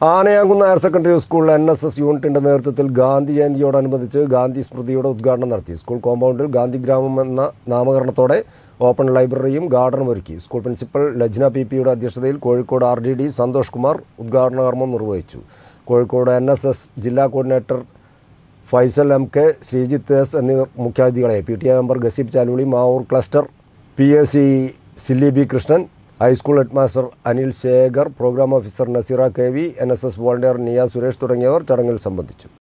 Anayamkunnu higher secondary സ്കൂളിൽ N S S യൂണിറ്റിന്റെ നേതൃത്വത്തിൽ ഗാന്ധി ജയന്തിയോടനുബന്ധിച്ച് ഗാന്ധി സ്മൃതിയുടെ ഉദ്ഘാടനം നടത്തി സ്കൂൾ കോമ്പൗണ്ടിൽ ഗാന്ധി ഗ്രാമം എന്ന നാമകരണത്തോടെ ഓപ്പൺ ലൈബ്രറിയും ഗാർഡനും ഒരുക്കി സ്കൂൾ പ്രിൻസിപ്പൽ ലജ്ന പി പിയുടെ അധ്യക്ഷതയിൽ Kozhikode R D D Santosh Kumar ഉദ്ഘാടന കർമ്മം നിർവഹിച്ചു കോഴിക്കോട് എൻ എസ് എസ് ജില്ലാ coordinator Faisal M K Sreejith S എന്നിവർ മുഖ്യാതിഥികളെ P T A member Gazeeb Chaluli Mavoor cluster P S C സില്ലി B Krishnan high school headmaster Anil Shekhar programme officer Nazeera K V N S S volunteer Niya Suresh തുടങ്ങിയവർ ചടങ്ങിൽ സംബന്ധിച്ചു